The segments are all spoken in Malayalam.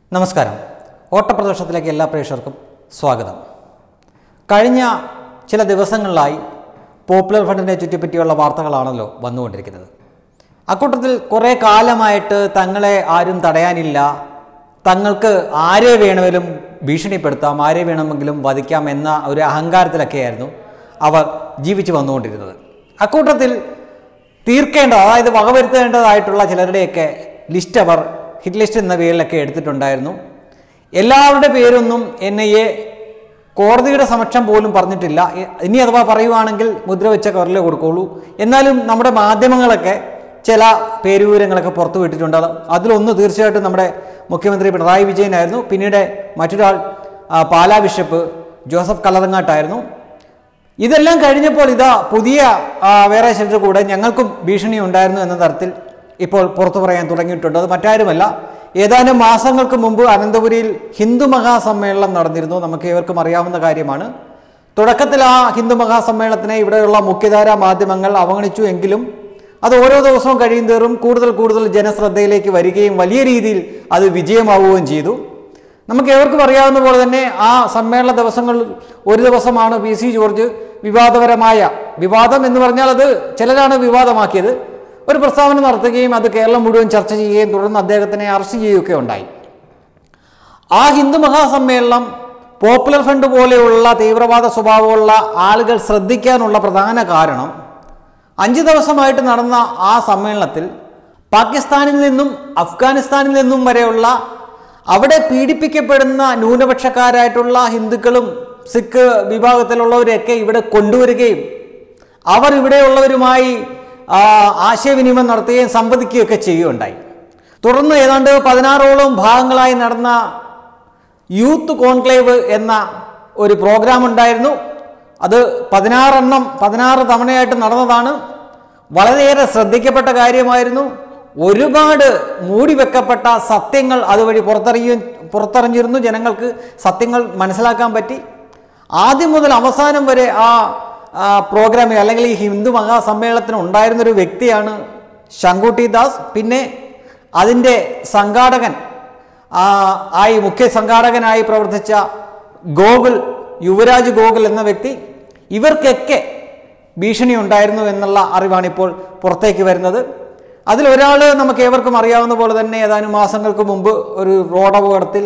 നമസ്കാരം ഓട്ടപ്രദർശനത്തിലേക്ക് എല്ലാ പ്രേക്ഷകർക്കും സ്വാഗതം കഴിഞ്ഞ ചില ദിവസങ്ങളിലായി പോപ്പുലർ ഫണ്ടിനെ ചുറ്റിപ്പറ്റിയുള്ള വാർത്തകളാണല്ലോ വന്നുകൊണ്ടിരിക്കുന്നത് അക്കൂട്ടത്തിൽ കുറേ കാലമായിട്ട് തങ്ങളെ ആരും തടയാനില്ല തങ്ങൾക്ക് ആരെ വേണമെങ്കിലും ഭീഷണിപ്പെടുത്താം ആരെ വേണമെങ്കിലും വധിക്കാം എന്ന ഒരു അഹങ്കാരത്തിലൊക്കെയായിരുന്നു അവർ ജീവിച്ചു വന്നുകൊണ്ടിരുന്നത് അക്കൂട്ടത്തിൽ തീർക്കേണ്ട അതായത് വകവരുത്തേണ്ടതായിട്ടുള്ള ചിലരുടെയൊക്കെ ലിസ്റ്റ് അവർ ഹിറ്റ് ലിസ്റ്റ് എന്ന പേരിലൊക്കെ എടുത്തിട്ടുണ്ടായിരുന്നു എല്ലാവരുടെ പേരൊന്നും എൻ ഐ എ കോടതിയുടെ സമക്ഷം പോലും പറഞ്ഞിട്ടില്ല ഇ- ഇനി അഥവാ പറയുവാണെങ്കിൽ മുദ്ര വെച്ച കവറിലേ കൊടുക്കുള്ളൂ എന്നാലും നമ്മുടെ മാധ്യമങ്ങളൊക്കെ ചില പേരുവിവരങ്ങളൊക്കെ പുറത്തു വിട്ടിട്ടുണ്ട് അത് അതിലൊന്ന് തീർച്ചയായിട്ടും നമ്മുടെ മുഖ്യമന്ത്രി പിണറായി വിജയനായിരുന്നു പിന്നീട് മറ്റൊരാൾ ആ, പാലാ ബിഷപ്പ് ജോസഫ് കല്ലറങ്ങാട്ടായിരുന്നു ഇതെല്ലാം കഴിഞ്ഞപ്പോൾ ഇതാ പുതിയ ആ, വേറെ ചിലർ കൂടെ ഞങ്ങൾക്കും ഭീഷണി ഉണ്ടായിരുന്നു എന്ന തരത്തിൽ ഇപ്പോൾ പുറത്തു പറയാൻ തുടങ്ങിയിട്ടുണ്ട് അത് മറ്റാരുമല്ല ഏതാനും മാസങ്ങൾക്ക് മുമ്പ് അനന്തപുരിയിൽ ഹിന്ദു മഹാസമ്മേളനം നടന്നിരുന്നു നമുക്ക് ഏവർക്കും അറിയാവുന്ന കാര്യമാണ് തുടക്കത്തിൽ ആ ഹിന്ദു മഹാസമ്മേളനത്തിനെ ഇവിടെയുള്ള മുഖ്യധാരാ മാധ്യമങ്ങൾ അവഗണിച്ചു എങ്കിലും അത് ഓരോ ദിവസവും കഴിയുന്തോറും കൂടുതൽ കൂടുതൽ ജനശ്രദ്ധയിലേക്ക് വരികയും വലിയ രീതിയിൽ അത് വിജയമാവുകയും ചെയ്തു നമുക്ക് ഏവർക്കും അറിയാവുന്ന പോലെ തന്നെ ആ സമ്മേളന ദിവസങ്ങളിൽ ഒരു ദിവസമാണ് പി സി ജോർജ് വിവാദപരമായ വിവാദം എന്ന് പറഞ്ഞാൽ അത് ചിലരാണ് വിവാദമാക്കിയത് ഒരു പ്രസ്താവന നടത്തുകയും അത് കേരളം മുഴുവൻ ചർച്ച ചെയ്യുകയും തുടർന്ന് അദ്ദേഹത്തിനെ അറസ്റ്റ് ചെയ്യുകയൊക്കെ ഉണ്ടായി ആ ഹിന്ദു മഹാസമ്മേളനം പോപ്പുലർ ഫ്രണ്ട് പോലെയുള്ള തീവ്രവാദ സ്വഭാവമുള്ള ആളുകൾ ശ്രദ്ധിക്കാനുള്ള പ്രധാന കാരണം അഞ്ച് ദിവസമായിട്ട് നടന്ന ആ സമ്മേളനത്തിൽ പാകിസ്ഥാനിൽ നിന്നും അഫ്ഗാനിസ്ഥാനിൽ നിന്നും വരെയുള്ള അവിടെ പീഡിപ്പിക്കപ്പെടുന്ന ന്യൂനപക്ഷക്കാരായിട്ടുള്ള ഹിന്ദുക്കളും സിഖ് വിഭാഗത്തിലുള്ളവരെയൊക്കെ ഇവിടെ കൊണ്ടുവരികയും അവർ ഇവിടെയുള്ളവരുമായി ആ, ആശയവിനിമയം നടത്തുകയും സംവദിക്കുകയൊക്കെ ചെയ്യുകയുണ്ടായി തുടർന്ന് ഏതാണ്ട് പതിനാറോളം ഭാഗങ്ങളായി നടന്ന യൂത്ത് കോൺക്ലേവ് എന്ന ഒരു പ്രോഗ്രാം ഉണ്ടായിരുന്നു അത് പതിനാറെണ്ണം പതിനാറ് തവണയായിട്ട് നടന്നതാണ് വളരെയേറെ ശ്രദ്ധിക്കപ്പെട്ട കാര്യമായിരുന്നു ഒരുപാട് മൂടിവെക്കപ്പെട്ട സത്യങ്ങൾ അതുവഴി പുറത്തറിയും പുറത്തറിഞ്ഞിരുന്നു ജനങ്ങൾക്ക് സത്യങ്ങൾ മനസ്സിലാക്കാൻ പറ്റി ആദ്യം മുതൽ അവസാനം വരെ ആ ആ പ്രോഗ്രാമിൽ അല്ലെങ്കിൽ ഈ ഹിന്ദു മഹാസമ്മേളനത്തിന് ഉണ്ടായിരുന്നൊരു വ്യക്തിയാണ് ശങ്കുട്ടി ദാസ് പിന്നെ അതിൻ്റെ സംഘാടകൻ ആ, ആയി മുഖ്യ സംഘാടകനായി പ്രവർത്തിച്ച ഗോകുൽ യുവരാജ് ഗോകുൽ എന്ന വ്യക്തി ഇവർക്കൊക്കെ ഭീഷണി ഉണ്ടായിരുന്നു എന്നുള്ള അറിവാണ് ഇപ്പോൾ പുറത്തേക്ക് വരുന്നത് അതിലൊരാൾ നമുക്ക് ഏവർക്കും അറിയാവുന്ന പോലെ തന്നെ ഏതാനും മാസങ്ങൾക്ക് മുമ്പ് ഒരു റോഡപകടത്തിൽ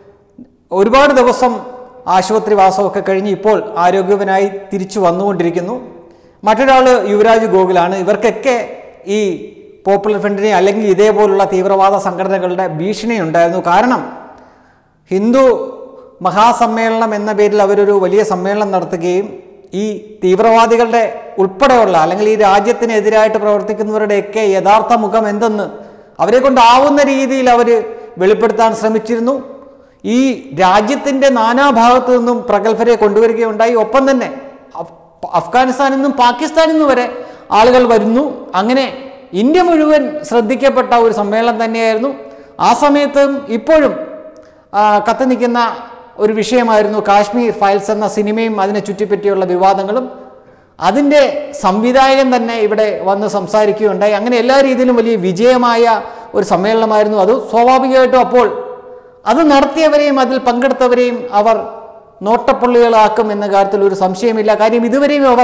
ഒരുപാട് ദിവസം ആശുപത്രി വാസമൊക്കെ കഴിഞ്ഞ് ഇപ്പോൾ ആരോഗ്യവനായി തിരിച്ചു വന്നുകൊണ്ടിരിക്കുന്നു മറ്റൊരാൾ യുവരാജ് ഗോകുലാണ് ഇവർക്കൊക്കെ ഈ പോപ്പുലർ ഫ്രണ്ടിനെ അല്ലെങ്കിൽ ഇതേപോലുള്ള തീവ്രവാദ സംഘടനകളുടെ ഭീഷണി ഉണ്ടായിരുന്നു കാരണം ഹിന്ദു മഹാസമ്മേളനം എന്ന പേരിൽ അവരൊരു വലിയ സമ്മേളനം നടത്തുകയും ഈ തീവ്രവാദികളുടെ ഉൾപ്പെടെയുള്ള അല്ലെങ്കിൽ ഈ രാജ്യത്തിനെതിരായിട്ട് പ്രവർത്തിക്കുന്നവരുടെയൊക്കെ യഥാർത്ഥ മുഖം എന്തെന്ന് അവരെ കൊണ്ടാവുന്ന രീതിയിൽ അവർ വെളിപ്പെടുത്താൻ ശ്രമിച്ചിരുന്നു ഈ രാജ്യത്തിൻ്റെ നാനാഭാഗത്തു നിന്നും പ്രഗത്ഭരെ കൊണ്ടുവരികയുണ്ടായി ഒപ്പം തന്നെ അഫ്- അഫ്ഗാനിസ്ഥാനിൽ നിന്നും പാകിസ്ഥാനിൽ നിന്നും വരെ ആളുകൾ വരുന്നു അങ്ങനെ ഇന്ത്യ മുഴുവൻ ശ്രദ്ധിക്കപ്പെട്ട ഒരു സമ്മേളനം തന്നെയായിരുന്നു ആ സമയത്തും ഇപ്പോഴും ആ, കത്തി നിൽക്കുന്ന ഒരു വിഷയമായിരുന്നു കാശ്മീർ ഫയൽസ് എന്ന സിനിമയും അതിനെ ചുറ്റിപ്പറ്റിയുള്ള വിവാദങ്ങളും അതിൻ്റെ സംവിധായകൻ തന്നെ ഇവിടെ വന്ന് സംസാരിക്കുകയുണ്ടായി അങ്ങനെ എല്ലാ രീതിയിലും വലിയ വിജയമായ ഒരു സമ്മേളനമായിരുന്നു അത് സ്വാഭാവികമായിട്ടും അപ്പോൾ അത് നടത്തിയവരെയും അതിൽ പങ്കെടുത്തവരെയും അവർ നോട്ടപ്പുള്ളികളാക്കും എന്ന കാര്യത്തിൽ ഒരു സംശയമില്ല കാര്യം ഇതുവരെയും അവർ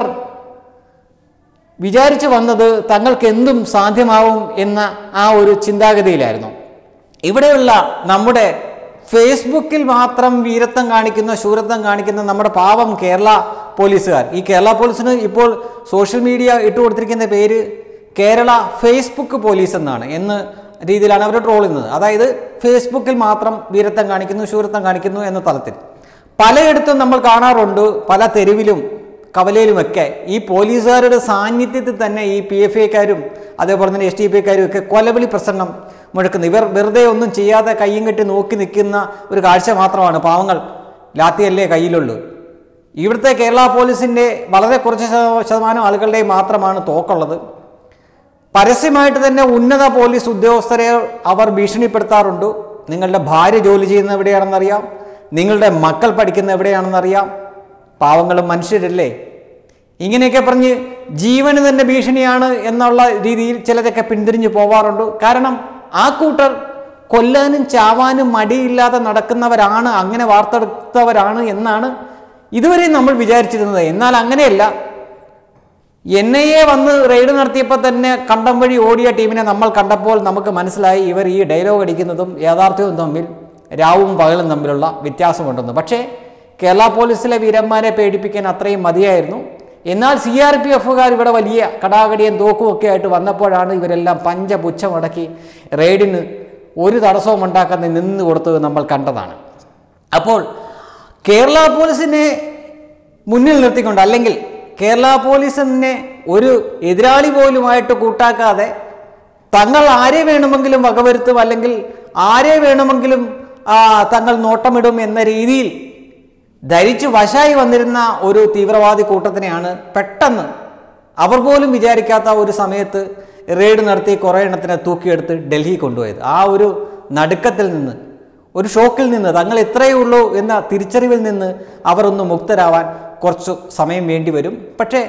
വിചാരിച്ചു വന്നത് തങ്ങൾക്ക് എന്തും സാധ്യമാവും എന്ന ആ ഒരു ചിന്താഗതിയിലായിരുന്നു ഇവിടെയുള്ള നമ്മുടെ ഫേസ്ബുക്കിൽ മാത്രം വീരത്വം കാണിക്കുന്ന ശൂരത്വം കാണിക്കുന്ന നമ്മുടെ പാവം കേരള പോലീസുകാർ ഈ കേരള പോലീസിന് ഇപ്പോൾ സോഷ്യൽ മീഡിയ ഇട്ട് കൊടുത്തിരിക്കുന്ന പേര് കേരള ഫേസ്ബുക്ക് പോലീസ് എന്നാണ് എന്ന് രീതിയിലാണ് അവർ ട്രോൾ ചെയ്യുന്നത് അതായത് ഫേസ്ബുക്കിൽ മാത്രം വീരത്വം കാണിക്കുന്നു ശൂരത്വം കാണിക്കുന്നു എന്ന തലത്തിൽ പലയിടത്തും നമ്മൾ കാണാറുണ്ട് പല തെരുവിലും കവലയിലുമൊക്കെ ഈ പോലീസുകാരുടെ സാന്നിധ്യത്തിൽ തന്നെ ഈ പി എഫ് ഐക്കാരും അതേപോലെ തന്നെ എസ് ടി പി ഐക്കാരും ഒക്കെ കൊലവിളി പ്രസംഗം മുഴക്കുന്നു ഇവർ വെറുതെ ഒന്നും ചെയ്യാതെ കയ്യും കെട്ടി നോക്കി നിൽക്കുന്ന ഒരു കാഴ്ച മാത്രമാണ് പാവങ്ങൾ ലാത്തിയല്ലേ കയ്യിലുള്ളൂ ഇവിടുത്തെ കേരള പോലീസിൻ്റെ വളരെ കുറച്ച് ശത- ശതമാനം ആളുകളുടെ മാത്രമാണ് തോക്കുള്ളത് പരസ്യമായിട്ട് തന്നെ ഉന്നത പോലീസ് ഉദ്യോഗസ്ഥരെ അവർ ഭീഷണിപ്പെടുത്താറുണ്ട് നിങ്ങളുടെ ഭാര്യ ജോലി ചെയ്യുന്ന എവിടെയാണെന്നറിയാം നിങ്ങളുടെ മക്കൾ പഠിക്കുന്ന എവിടെയാണെന്നറിയാം പാവങ്ങളും മനുഷ്യരല്ലേ ഇങ്ങനെയൊക്കെ പറഞ്ഞ് ജീവന് തന്നെ ഭീഷണിയാണ് എന്നുള്ള രീതിയിൽ ചിലരൊക്കെ പിന്തിരിഞ്ഞു പോവാറുണ്ട് കാരണം ആ കൂട്ടർ കൊല്ലാനും ചാവാനും മടിയില്ലാതെ നടക്കുന്നവരാണ് അങ്ങനെ വാർത്തെടുത്തവരാണ് എന്നാണ് ഇതുവരെ നമ്മൾ വിചാരിച്ചിരുന്നത് എന്നാൽ അങ്ങനെയല്ല എൻ ഐ എ വന്ന് റെയ്ഡ് നടത്തിയപ്പോൾ തന്നെ കണ്ടം വഴി ഓടിയ ടീമിനെ നമ്മൾ കണ്ടപ്പോൾ നമുക്ക് മനസ്സിലായി ഇവർ ഈ ഡയലോഗ് അടിക്കുന്നതും യാഥാർത്ഥ്യവും തമ്മിൽ രാവും പകലും തമ്മിലുള്ള വ്യത്യാസമുണ്ടെന്ന് പക്ഷേ കേരള പോലീസിലെ വീരന്മാരെ പേടിപ്പിക്കാൻ അത്രയും മതിയായിരുന്നു എന്നാൽ സി ആർ പി എഫുകാർ ഇവിടെ വലിയ കടാകടിയും തോക്കും ഒക്കെ ആയിട്ട് വന്നപ്പോഴാണ് ഇവരെല്ലാം പഞ്ചപുച്ഛമടക്കി റെയ്ഡിന് ഒരു തടസ്സവും ഉണ്ടാക്കാതെ നിന്ന് കൊടുത്തത് നമ്മൾ കണ്ടതാണ് അപ്പോൾ കേരള പോലീസിനെ മുന്നിൽ നിർത്തിക്കൊണ്ട് അല്ലെങ്കിൽ കേരള പോലീസിനെ ഒരു എതിരാളി പോലുമായിട്ട് കൂട്ടാക്കാതെ തങ്ങൾ ആരെ വേണമെങ്കിലും വകവരുത്തും അല്ലെങ്കിൽ ആരെ വേണമെങ്കിലും ആ, തങ്ങൾ നോട്ടമിടും എന്ന രീതിയിൽ ധരിച്ചു വശായി വന്നിരുന്ന ഒരു തീവ്രവാദി കൂട്ടത്തിനെയാണ് പെട്ടെന്ന് അവർ പോലും വിചാരിക്കാത്ത ഒരു സമയത്ത് റെയ്ഡ് നടത്തി കുറേ എണ്ണത്തിനെ തൂക്കിയെടുത്ത് ഡൽഹി കൊണ്ടുപോയത് ആ ഒരു നടുക്കത്തിൽ നിന്ന് ഒരു ഷോക്കിൽ നിന്ന് തങ്ങൾ ഇത്രയേ ഉള്ളൂ എന്ന തിരിച്ചറിവിൽ നിന്ന് അവർ ഒന്ന് മുക്തരാവാൻ കുറച്ച് സമയം വേണ്ടി വരും പക്ഷേ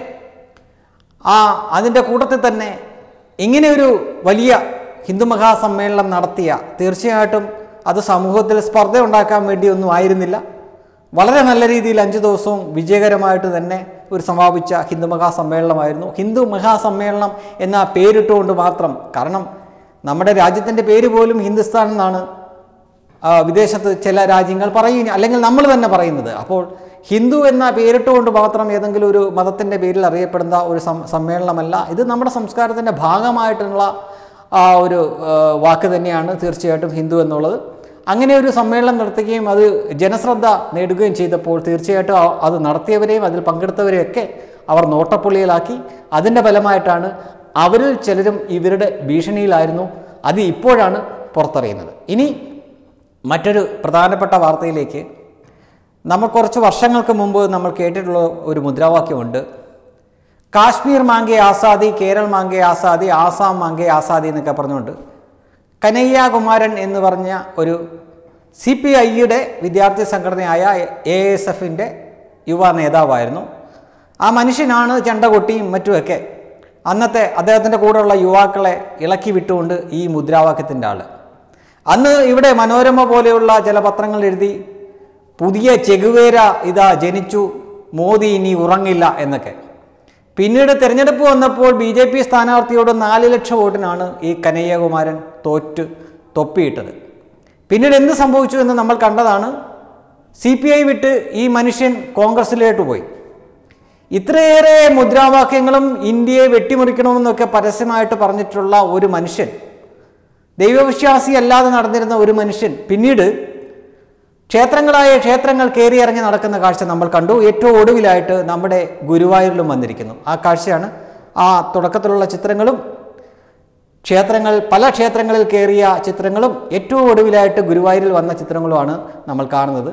ആ അതിൻ്റെ കൂട്ടത്തിൽ തന്നെ ഇങ്ങനെ ഒരു വലിയ ഹിന്ദു മഹാസമ്മേളനം നടത്തിയ തീർച്ചയായിട്ടും അത് സമൂഹത്തിൽ സ്പർദ്ധ ഉണ്ടാക്കാൻ വേണ്ടിയൊന്നും ആയിരുന്നില്ല വളരെ നല്ല രീതിയിൽ അഞ്ച് ദിവസവും വിജയകരമായിട്ട് തന്നെ ഒരു സമാപിച്ച ഹിന്ദു മഹാസമ്മേളനമായിരുന്നു ഹിന്ദു മഹാസമ്മേളനം എന്ന പേരിട്ടുകൊണ്ട് മാത്രം കാരണം നമ്മുടെ രാജ്യത്തിൻ്റെ പേര് പോലും ഹിന്ദുസ്ഥാൻ എന്നാണ് ആ, വിദേശത്ത് ചില രാജ്യങ്ങൾ പറയും അല്ലെങ്കിൽ നമ്മൾ തന്നെ പറയുന്നത് അപ്പോൾ ഹിന്ദു എന്ന പേരിട്ടുകൊണ്ട് മാത്രം ഏതെങ്കിലും ഒരു മതത്തിൻ്റെ പേരിൽ അറിയപ്പെടുന്ന ഒരു സം- സമ്മേളനമല്ല ഇത് നമ്മുടെ സംസ്കാരത്തിൻ്റെ ഭാഗമായിട്ടുള്ള ആ ഒരു ആ, വാക്ക് തന്നെയാണ് തീർച്ചയായിട്ടും ഹിന്ദു എന്നുള്ളത് അങ്ങനെ ഒരു സമ്മേളനം നടത്തുകയും അത് ജനശ്രദ്ധ നേടുകയും ചെയ്തപ്പോൾ തീർച്ചയായിട്ടും ആ- അത് നടത്തിയവരെയും അതിൽ പങ്കെടുത്തവരെയൊക്കെ അവർ നോട്ടപ്പുള്ളിയിലാക്കി അതിൻ്റെ ഫലമായിട്ടാണ് അവരിൽ ചിലരും ഇവരുടെ ഭീഷണിയിലായിരുന്നു അത് ഇപ്പോഴാണ് പുറത്തറിയുന്നത് ഇനി മറ്റൊരു പ്രധാനപ്പെട്ട വാർത്തയിലേക്ക് നമ്മൾ കുറച്ച് വർഷങ്ങൾക്ക് മുമ്പ് നമ്മൾ കേട്ടിട്ടുള്ള ഒരു മുദ്രാവാക്യമുണ്ട് കാശ്മീർ മാങ്കെ ആസാദി കേരൾ മാങ്കെ ആസാദി ആസാം മാങ്കെ ആസാദി എന്നൊക്കെ പറഞ്ഞുകൊണ്ട് കനയ്യ കുമാരൻ എന്ന് പറഞ്ഞ ഒരു സി പി ഐയുടെ വിദ്യാർത്ഥി സംഘടനയായ എ എസ് എഫിൻ്റെ യുവ നേതാവായിരുന്നു ആ മനുഷ്യനാണ് ചെണ്ടകൊട്ടിയും മറ്റുമൊക്കെ അന്നത്തെ അദ്ദേഹത്തിൻ്റെ കൂടെയുള്ള യുവാക്കളെ ഇളക്കി വിട്ടുകൊണ്ട് ഈ മുദ്രാവാക്യത്തിൻ്റെ ആൾ അന്ന് ഇവിടെ മനോരമ പോലെയുള്ള ചില പത്രങ്ങൾ എഴുതി പുതിയ ചെകുവേര ഇതാ ജനിച്ചു മോദി ഇനി ഉറങ്ങില്ല എന്നൊക്കെ പിന്നീട് തിരഞ്ഞെടുപ്പ് വന്നപ്പോൾ ബി ജെ പി സ്ഥാനാർത്ഥിയോട് നാല് ലക്ഷം വോട്ടിനാണ് ഈ കനയ്യകുമാരൻ തോറ്റ് തൊപ്പിയിട്ടത് പിന്നീട് എന്ത് സംഭവിച്ചു എന്ന് നമ്മൾ കണ്ടതാണ് സി പി ഐ വിട്ട് ഈ മനുഷ്യൻ കോൺഗ്രസിലേക്ക് പോയി ഇത്രയേറെ മുദ്രാവാക്യങ്ങളും ഇന്ത്യയെ വെട്ടിമുറിക്കണമെന്നൊക്കെ പരസ്യമായിട്ട് പറഞ്ഞിട്ടുള്ള ഒരു മനുഷ്യൻ ദൈവവിശ്വാസി അല്ലാതെ നടന്നിരുന്ന ഒരു മനുഷ്യൻ പിന്നീട് ക്ഷേത്രങ്ങളായ ക്ഷേത്രങ്ങൾ കയറിയിറങ്ങി നടക്കുന്ന കാഴ്ച നമ്മൾ കണ്ടു ഏറ്റവും ഒടുവിലായിട്ട് നമ്മുടെ ഗുരുവായൂരിലും വന്നിരിക്കുന്നു ആ കാഴ്ചയാണ് ആ തുടക്കത്തിലുള്ള ചിത്രങ്ങളും ക്ഷേത്രങ്ങൾ പല ക്ഷേത്രങ്ങളിൽ കയറിയ ചിത്രങ്ങളും ഏറ്റവും ഒടുവിലായിട്ട് ഗുരുവായൂരിൽ വന്ന ചിത്രങ്ങളുമാണ് നമ്മൾ കാണുന്നത്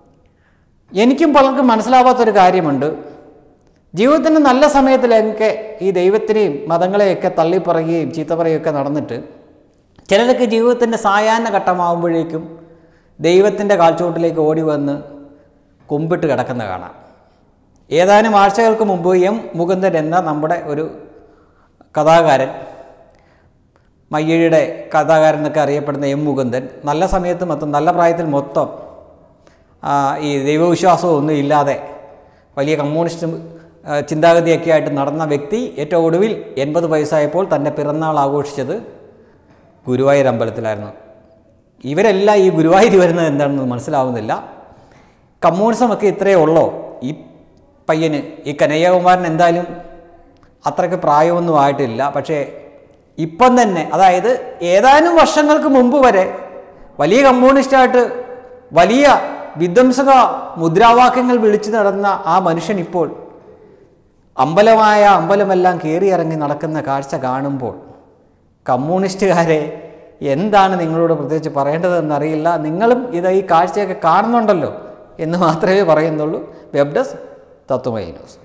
എനിക്കും പലർക്കും മനസ്സിലാവാത്തൊരു കാര്യമുണ്ട് ജീവിതത്തിൻ്റെ നല്ല സമയത്തിലൊക്കെ ഈ ദൈവത്തിനെയും മതങ്ങളെയൊക്കെ തള്ളിപ്പറയുകയും ചീത്ത പറയുകയൊക്കെ നടന്നിട്ട് ചിലരൊക്കെ ജീവിതത്തിൻ്റെ സായാഹ്ന ഘട്ടമാകുമ്പോഴേക്കും ദൈവത്തിൻ്റെ കാൽച്ചുവട്ടിലേക്ക് ഓടി വന്ന് കുമ്പിട്ട് കിടക്കുന്ന കാണാം ഏതാനും ആഴ്ചകൾക്ക് മുമ്പ് എം മുകുന്ദൻ എന്ന നമ്മുടെ ഒരു കഥാകാരൻ മയ്യഴിയുടെ കഥാകാരൻ എന്നൊക്കെ അറിയപ്പെടുന്ന എം മുകുന്ദൻ നല്ല സമയത്ത് മൊത്തം നല്ല പ്രായത്തിൽ മൊത്തം ആ, ഈ ദൈവവിശ്വാസവും ഒന്നും ഇല്ലാതെ വലിയ കമ്മ്യൂണിസ്റ്റ് ആ, ചിന്താഗതിയൊക്കെ ആയിട്ട് നടന്ന വ്യക്തി ഏറ്റവും ഒടുവിൽ എൺപത് വയസ്സായപ്പോൾ തൻ്റെ പിറന്നാൾ ആഘോഷിച്ചത് ഗുരുവായൂർ അമ്പലത്തിലായിരുന്നു ഇവരെല്ലാം ഈ ഗുരുവായൂർ വരുന്നത് എന്താണെന്ന് മനസ്സിലാവുന്നില്ല കമ്മ്യൂണിസമൊക്കെ ഇത്രയേ ഉള്ളോ ഈ പയ്യന് ഈ കനയ്യകുമാരൻ എന്തായാലും അത്രയ്ക്ക് പ്രായമൊന്നും ആയിട്ടില്ല പക്ഷേ ഇപ്പം തന്നെ അതായത് ഏതാനും വർഷങ്ങൾക്ക് മുമ്പ് വരെ വലിയ കമ്മ്യൂണിസ്റ്റായിട്ട് വലിയ വിധ്വംസക മുദ്രാവാക്യങ്ങൾ വിളിച്ചു നടന്ന ആ മനുഷ്യൻ ഇപ്പോൾ അമ്പലമായ അമ്പലമെല്ലാം കയറിയിറങ്ങി നടക്കുന്ന കാഴ്ച കാണുമ്പോൾ കമ്മ്യൂണിസ്റ്റുകാരെ എന്താണ് നിങ്ങളോട് പ്രത്യേകിച്ച് പറയേണ്ടതെന്നറിയില്ല നിങ്ങളും ഇത് ഈ കാഴ്ചയൊക്കെ കാണുന്നുണ്ടല്ലോ എന്ന് മാത്രമേ പറയുന്നുള്ളൂ വെബ് ഡെസ്ക് തത്വമൈ ന്യൂസ്